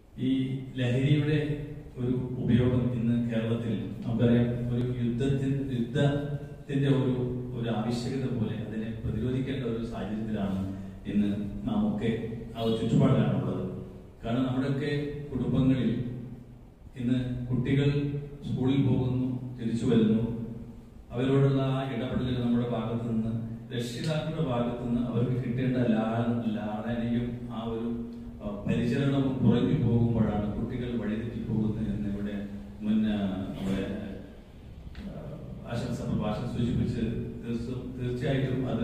ഈ ലഹരിയുടെ ഒരു ഉപയോഗം ഇന്ന് കേരളത്തിൽ നമുക്കറിയാം ഒരു യുദ്ധത്തിൽ യുദ്ധത്തിന്റെ ഒരു ഒരു ആവശ്യകത പോലെ അതിനെ പ്രതിരോധിക്കേണ്ട ഒരു സാഹചര്യത്തിലാണ് ഇന്ന് നാം ഒക്കെ ആ ഒരു ചുറ്റുപാടിലാണുള്ളത് കാരണം നമ്മുടെയൊക്കെ കുടുംബങ്ങളിൽ ഇന്ന് കുട്ടികൾ സ്കൂളിൽ പോകുന്നു തിരിച്ചു വരുന്നു അവരോടുള്ള ആ ഇടപെടൽ നമ്മുടെ ഭാഗത്തു നിന്ന് രക്ഷിതാക്കളുടെ ഭാഗത്തു നിന്ന് അവർക്ക് കിട്ടേണ്ട ലാ- ലാളനയും ആ ഒരു ആ, പരിചരണവും കുറഞ്ഞു പോകുമ്പോഴാണ് കുട്ടികൾ വഴിതെറ്റി പോകുന്നത് എന്ന് ഇവിടെ മുൻ ആ, നമ്മുടെ ആ, ആശംസ പ്രഭാഷണം സൂചിപ്പിച്ച് തീർച്ച- തീർച്ചയായിട്ടും അത്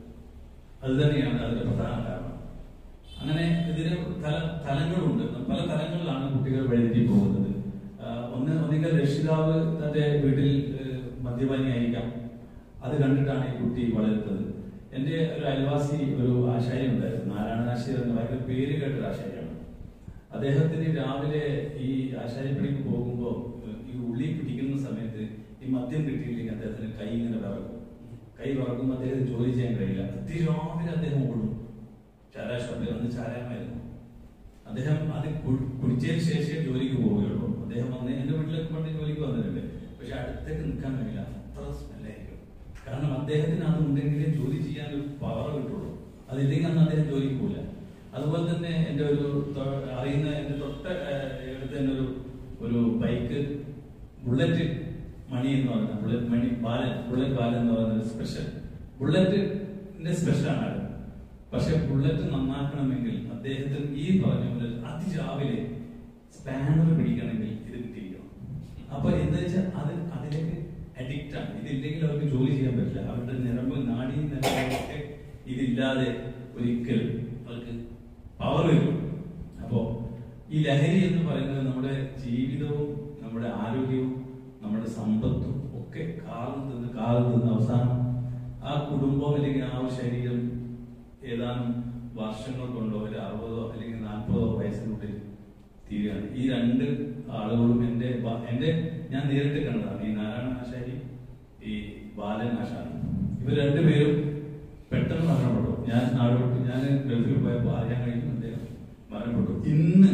അത് തന്നെയാണ് അതിന്റെ പ്രധാന കാരണം അങ്ങനെ ഇതിന് തല തലങ്ങളുണ്ട് പല തലങ്ങളിലാണ് കുട്ടികൾ വഴിതെറ്റി പോകുന്നത് ആ, ഒന്ന് ഒന്നുകിൽ രക്ഷിതാവ് തന്റെ വീട്ടിൽ ഏഹ്, മദ്യപാനിയായിരിക്കാം അത് കണ്ടിട്ടാണ് ഈ കുട്ടി വളരുന്നത് എന്റെ ഒരു അയൽവാസി ഒരു ആശാരി ഉണ്ടായിരുന്നു നാരായണാശാരി എന്ന് ഭയങ്കര പേര് കേട്ട ഒരു ആശാരിയാണ് അദ്ദേഹത്തിന് രാവിലെ ഈ ആശാരിപ്പണിക്ക് പോകുമ്പോൾ ഈ ഉള്ളി പിടിക്കുന്ന സമയത്ത് ഈ മദ്യം കിട്ടിയില്ലെങ്കിൽ അദ്ദേഹത്തിന് കൈ ഇങ്ങനെ വിറക്കും കൈ വിറക്കുമ്പോൾ അദ്ദേഹത്തിന് ജോലി ചെയ്യാൻ കഴിയില്ല അതിരാവിലെ അദ്ദേഹം ഓടും ചാരാ ഷോപ്പിൽ അന്ന് ചാരായമായിരുന്നു അദ്ദേഹം അത് കു- കുടിച്ചതിന് ശേഷമേ ജോലിക്ക് പോവുകയുള്ളൂ അദ്ദേഹം വന്ന് എന്റെ വീട്ടിലൊക്കെ പണ്ട് ജോലിക്ക് വന്നിട്ടുണ്ട് പക്ഷെ അടുത്തേക്ക് നിൽക്കാൻ കഴിയില്ല അത്ര സ്മെല്ലായിരിക്കും കാരണം അദ്ദേഹത്തിന് അത് ഉണ്ടെങ്കിലേ ജോലി ചെയ്യാൻ ഒരു പവർ കിട്ടുള്ളൂ അതില്ലെങ്കിൽ അന്ന് അദ്ദേഹം ജോലിക്ക് പോകില്ല അതുപോലെ തന്നെ എന്റെ ഒരു തൊ- അറിയുന്ന എന്റെ തൊട്ട അടുത്ത് തന്നെ ഒരു ഒരു ബൈക്ക് ബുള്ളറ്റ് മണി എന്ന് പറയുന്ന ബുള്ളറ്റ് മണി ബാലൻ ബുള്ളറ്റ് ബാലൻ എന്ന് പറയുന്ന ഒരു സ്പെഷ്യൽ ബുള്ളറ്റിന്റെ സ്പെഷ്യലാണ് അത് പക്ഷെ ബുള്ളറ്റ് നന്നാക്കണമെങ്കിൽ അദ്ദേഹത്തിന് ഈ പറഞ്ഞ പോലെ അതിരാവിലെ സ്പാനർ പിടിക്കണമെങ്കിൽ ഇത് കിട്ടിയിരിക്കണം അപ്പൊ എന്താ വെച്ചാൽ അത് അതിലേക്ക് അഡിക്റ്റ് ആണ് ഇതില്ലെങ്കിൽ അവർക്ക് ജോലി ചെയ്യാൻ പറ്റില്ല അവരുടെ നിരമ്പ് നാടി നിരമ്പൊക്കെ ഇതില്ലാതെ ഒരിക്കലും അവർക്ക് പവർ വരും അപ്പോ ഈ ലഹരി എന്ന് പറയുന്നത് നമ്മുടെ ജീവിതവും നമ്മുടെ ആരോഗ്യവും നമ്മുടെ സമ്പത്തും ഒക്കെ കാലം തിന്ന് കാലം തിന്ന് അവസാനം ആ കുടുംബം അല്ലെങ്കിൽ ആ ഒരു ശരീരം ഏതാനും വർഷങ്ങൾ കൊണ്ടോ ഒരു അറുപതോ അല്ലെങ്കിൽ നാൽപ്പതോ വയസ്സിനുള്ളിൽ തീരുകയാണ് ഈ രണ്ട് ആളുകളും എന്റെ ബ- എന്റെ ഞാൻ നേരിട്ട് കണ്ടതാണ് ഈ നാരായണ ആശാരി ഈ ബാലൻ ആശാരി ഇവർ രണ്ടുപേരും പെട്ടെന്ന് മരണപ്പെട്ടു ഞാൻ നാട് വിട്ടു ഞാൻ ഗൾഫിൽ പോയപ്പോൾ അറിയാൻ കഴിയും അദ്ദേഹം മരണപ്പെട്ടു ഇന്ന്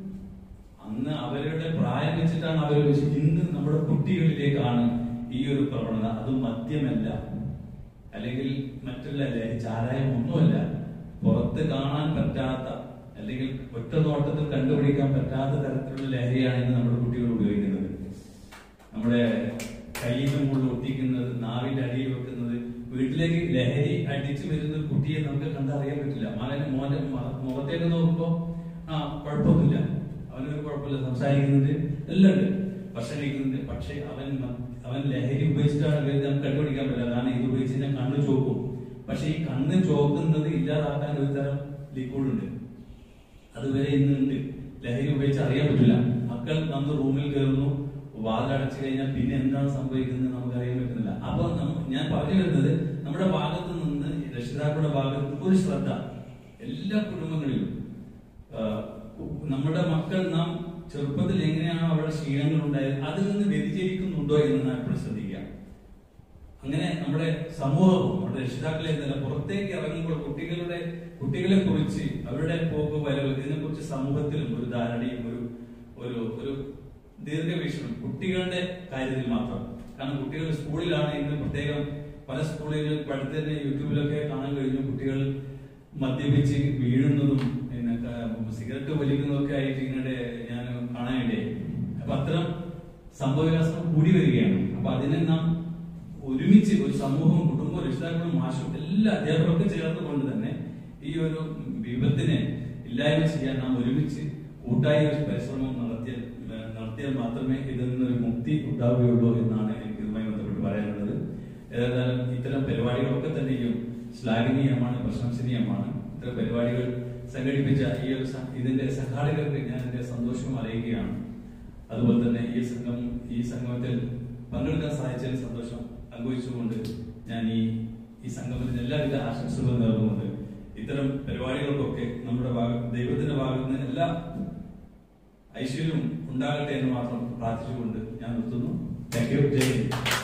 അന്ന് അവരുടെ പ്രായം വെച്ചിട്ടാണ് അവർ വെച്ച് ഇന്ന് നമ്മുടെ കുട്ടികളിലേക്കാണ് ഈ ഒരു പ്രവണത അത് മദ്യമല്ല അല്ലെങ്കിൽ മറ്റുള്ള ലഹരി ചാരായം ഒന്നുമല്ല പുറത്ത് കാണാൻ പറ്റാത്ത അല്ലെങ്കിൽ ഒറ്റ നോട്ടത്തിൽ കണ്ടുപിടിക്കാൻ പറ്റാത്ത തരത്തിലുള്ള ലഹരിയാണ് ഇന്ന് നമ്മുടെ കുട്ടികൾ ഉപയോഗിക്കുന്നത് നമ്മുടെ കയ്യിന്റെ മുകളിൽ ഒട്ടിക്കുന്നത് നാവിന്റെ അടിയിൽ വെക്കുന്നത് വീട്ടിലേക്ക് ലഹരി അടിച്ചു വരുന്ന ഒരു കുട്ടിയെ നമുക്ക് കണ്ടറിയാൻ പറ്റില്ല മകന് മോന്റെ മ- മുഖത്തേക്ക് നോക്കുമ്പോ ആ കുഴപ്പമൊന്നുമില്ല അവനൊരു കുഴപ്പമില്ല സംസാരിക്കുന്നുണ്ട് എല്ലാം ഉണ്ട് ഭക്ഷണം കഴിക്കുന്നുണ്ട് പക്ഷെ അവൻ മ- അവൻ ലഹരി ഉപയോഗിച്ചിട്ടാണ് വരുന്നത് നമുക്ക് കണ്ടുപിടിക്കാൻ പറ്റില്ല കാരണം ഇത് ഉപയോഗിച്ച് ഞാൻ കണ്ണ് ചോക്കും പക്ഷെ ഈ കണ്ണ് ചോക്കുന്നത് ഇല്ലാതാക്കാൻ ഒരു തരം ലിക്വിഡ് ഉണ്ട് അതുവരെ ഇന്നുണ്ട് ലഹരി ഉപയോഗിച്ച് അറിയാൻ പറ്റില്ല മക്കൾ വന്ന് റൂമിൽ കയറുന്നു വാതിലടച്ചു കഴിഞ്ഞാൽ പിന്നെ എന്താണ് സംഭവിക്കുന്നത് നമുക്ക് അറിയാൻ പറ്റുന്നില്ല അപ്പൊ നമ്മ- ഞാൻ പറഞ്ഞു വരുന്നത് നമ്മുടെ ഭാഗത്ത് നിന്ന് രക്ഷിതാക്കളുടെ ഭാഗത്ത് നിന്ന് ഒരു ശ്രദ്ധ എല്ലാ കുടുംബങ്ങളിലും ആ, നമ്മുടെ മക്കൾ നാം ചെറുപ്പത്തിൽ എങ്ങനെയാണോ അവരുടെ ശീലങ്ങൾ ഉണ്ടായത് അതിൽ നിന്ന് വ്യതിചരിക്കുന്നുണ്ടോ എന്ന് നാം എപ്പോഴും ശ്രദ്ധിക്കുക അങ്ങനെ നമ്മുടെ സമൂഹവും നമ്മുടെ രക്ഷിതാക്കളെ എന്നല്ല പുറത്തേക്ക് ഇറങ്ങുമ്പോൾ കുട്ടികളുടെ കുട്ടികളെ കുറിച്ച് അവരുടെ പോക്ക് വരവ് ഇതിനെ കുറിച്ച് സമൂഹത്തിലും ഒരു ധാരണയും ഒരു ഒരു ഒരു ദീർഘവീക്ഷണം കുട്ടികളുടെ കാര്യത്തിൽ മാത്രം കാരണം കുട്ടികൾ സ്കൂളിലാണ് ഇന്ന് പ്രത്യേകം പല സ്കൂളുകളിൽ ഇപ്പൊ അടുത്ത് തന്നെ യൂട്യൂബിലൊക്കെ കാണാൻ കഴിഞ്ഞു കുട്ടികൾ മദ്യപിച്ച് വീഴുന്നതും പിന്നെ ക- സിഗരറ്റ് വലിക്കുന്നതും ഒക്കെ ആയിട്ട് ഇങ്ങനെ ഞാൻ കാണാനിടയായി അപ്പൊ അത്തരം സംഭവവികാസം കൂടി വരികയാണ് അപ്പൊ അതിനെ നാം ഒരുമിച്ച് ഒരു സമൂഹവും കുടുംബവും രക്ഷിതാക്കളും മാഷും എല്ലാ അധ്യാപകരൊക്കെ ചേർന്നുകൊണ്ട് തന്നെ ഈ ഒരു വിപത്തിനെ ഇല്ലായ്മ ചെയ്യാൻ നാം ഒരുമിച്ച് കൂട്ടായ ഒരു പരിശ്രമം നടത്തിയ നടത്തിയാൽ മാത്രമേ ഇതിൽ നിന്നൊരു മുക്തി ഉണ്ടാവുകയുള്ളൂ എന്നാണ് എനിക്ക് ഇതുമായി ബന്ധപ്പെട്ട് പറയാനുള്ളത് ഏതായാലും ഇത്തരം പരിപാടികളൊക്കെ തന്നെയും ശ്ലാഘനീയമാണ് പ്രശംസനീയമാണ് ഇത്തരം പരിപാടികൾ സംഘടിപ്പിച്ച ഈ ഒരു സ- ഇതിന്റെ സംഘാടകർക്ക് ഞാൻ എന്റെ സന്തോഷം അറിയിക്കുകയാണ് അതുപോലെ തന്നെ ഈ സംഘം ഈ സംഗമത്തിൽ പങ്കെടുക്കാൻ സാധിച്ചതിൽ സന്തോഷം പങ്കുവച്ചുകൊണ്ട് ഞാൻ ഈ ഈ സംഗമത്തിന് എല്ലാവിധ ആശംസകളും നേർന്നുകൊണ്ട് ഇത്തരം പരിപാടികൾക്കൊക്കെ നമ്മുടെ ഭാഗ ദൈവത്തിന്റെ ഭാഗത്ത് നിന്ന് എല്ലാ ഐശ്വര്യവും ഉണ്ടാകട്ടെ എന്ന് മാത്രം പ്രാർത്ഥിച്ചുകൊണ്ട് ഞാൻ നിർത്തുന്നു താങ്ക് യു ജയ് ഹിന്ദ്